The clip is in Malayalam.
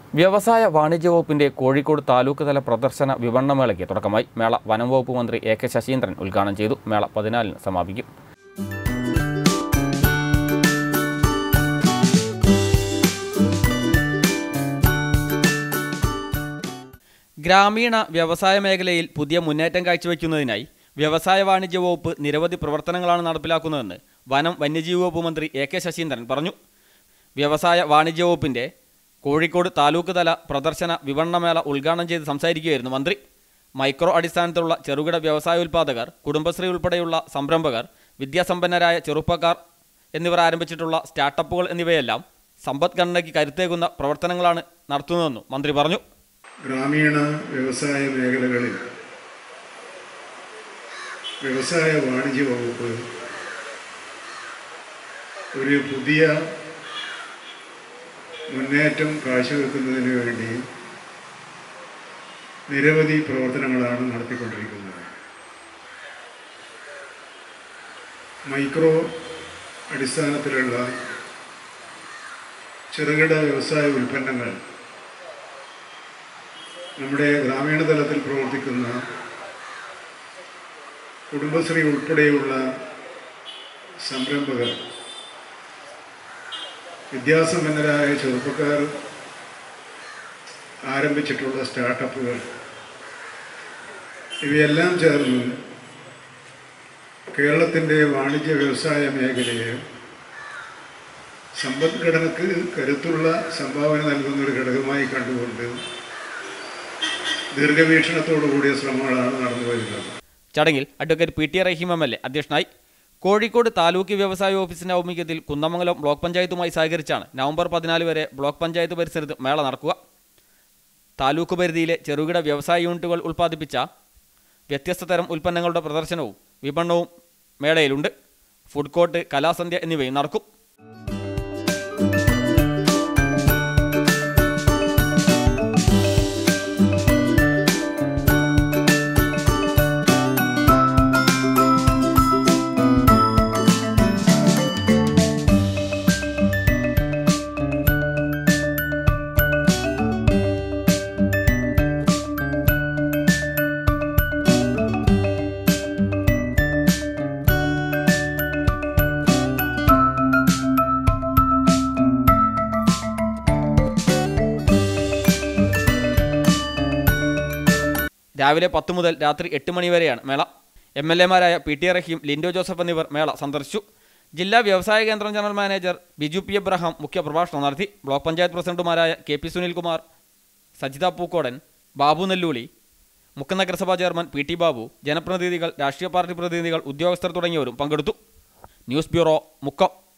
വ്യവസായ വാണിജ്യ വകുപ്പിന്റെ കോഴിക്കോട് താലൂക്ക് തല പ്രദർശന വിപണനമേളയ്ക്ക് തുടക്കമായി മേള വനം വകുപ്പ് മന്ത്രി എ കെ ശശീന്ദ്രൻ ഉദ്ഘാടനം ചെയ്തു മേള പതിനാലിന് സമാപിക്കും ഗ്രാമീണ വ്യവസായ മേഖലയിൽ പുതിയ മുന്നേറ്റം കാഴ്ചവെക്കുന്നതിനായി വ്യവസായ വാണിജ്യ വകുപ്പ് നിരവധി പ്രവർത്തനങ്ങളാണ് നടപ്പിലാക്കുന്നതെന്ന് വനം വന്യജീവി വകുപ്പ് മന്ത്രി എ കെ ശശീന്ദ്രൻ പറഞ്ഞു വ്യവസായ വാണിജ്യ വകുപ്പിന്റെ കോഴിക്കോട് താലൂക്ക് തല പ്രദർശന വിപണനമേള ഉദ്ഘാടനം ചെയ്ത് സംസാരിക്കുകയായിരുന്നു മന്ത്രി മൈക്രോ അടിസ്ഥാനത്തിലുള്ള ചെറുകിട വ്യവസായ ഉൽപ്പാദകർ കുടുംബശ്രീ ഉൾപ്പെടെയുള്ള സംരംഭകർ വിദ്യാസമ്പന്നരായ ചെറുപ്പക്കാർ എന്നിവർ ആരംഭിച്ചിട്ടുള്ള സ്റ്റാർട്ടപ്പുകൾ എന്നിവയെല്ലാം സമ്പദ്ഘടനയ്ക്ക് കരുത്തേകുന്ന പ്രവർത്തനങ്ങളാണ് നടത്തുന്നതെന്നും മന്ത്രി പറഞ്ഞു ഗ്രാമീണ വ്യവസായ മേഖലകളിൽ വ്യവസായ വാണിജ്യ വകുപ്പ് ഒരു പുതിയ മുന്നേറ്റം കാഴ്ചവെക്കുന്നതിന് വേണ്ടി നിരവധി പ്രവർത്തനങ്ങളാണ് നടത്തിക്കൊണ്ടിരിക്കുന്നത് മൈക്രോ അടിസ്ഥാനത്തിലുള്ള ചെറുകിട വ്യവസായ ഉൽപ്പന്നങ്ങൾ നമ്മുടെ ഗ്രാമീണ തലത്തിൽ പ്രവർത്തിക്കുന്ന കുടുംബശ്രീ ഉൾപ്പെടെയുള്ള സംരംഭകർ വിദ്യാസമ്പന്നരായ ചെറുപ്പക്കാർ ആരംഭിച്ചിട്ടുള്ള സ്റ്റാർട്ടപ്പുകൾ ഇവയെല്ലാം ചേർന്ന് കേരളത്തിൻ്റെ വാണിജ്യ വ്യവസായ മേഖലയെ സമ്പദ്ഘടനക്ക് കരുത്തുള്ള സംഭാവന നൽകുന്ന ഒരു ഘടകമായി കണ്ടുകൊണ്ട് ദീർഘവീക്ഷണത്തോടു കൂടിയ ശ്രമങ്ങളാണ് നടന്നു വരുന്നത് ചടങ്ങിൽ advocate P T Rahim M L A അധ്യക്ഷനായി കോഴിക്കോട് താലൂക്ക് വ്യവസായ ഓഫീസിന്റെ ഔദ്യോഗികത്തിൽ കുന്നമംഗലം ബ്ലോക്ക് പഞ്ചായത്തുമായി സഹകരിച്ചാണ് നവംബർ പതിനാല് വരെ ബ്ലോക്ക് പഞ്ചായത്ത് പരിസരത്ത് മേള നടക്കുക താലൂക്ക് പരിധിയിലെ ചെറുകിട വ്യവസായ യൂണിറ്റുകൾ ഉൽപ്പാദിപ്പിച്ച വ്യത്യസ്ത തരം ഉൽപ്പന്നങ്ങളുടെ പ്രദർശനവും വിപണനവും മേളയിലുണ്ട് ഫുഡ് കോർട്ട് കലാസന്ധ്യ എന്നിവയും നടക്കും രാവിലെ പത്ത് മുതൽ രാത്രി എട്ട് മണി വരെയാണ് മേള എം എൽ എമാരായ പി ടി റഹീം ലിൻഡോ ജോസഫ് എന്നിവർ മേള സന്ദർശിച്ചു ജില്ലാ വ്യവസായ കേന്ദ്രം general manager Biju P Abraham മുഖ്യപ്രഭാഷണം നടത്തി ബ്ലോക്ക് പഞ്ചായത്ത് പ്രസിഡന്റുമാരായ കെ പി സുനിൽകുമാർ സജിത പൂക്കോടൻ ബാബു നെല്ലൂളി മുക്ക നഗരസഭാ ചെയർമാൻ പി ടി ബാബു ജനപ്രതിനിധികൾ രാഷ്ട്രീയ പാർട്ടി പ്രതിനിധികൾ ഉദ്യോഗസ്ഥർ തുടങ്ങിയവരും പങ്കെടുത്തു ന്യൂസ് ബ്യൂറോ മുക്കം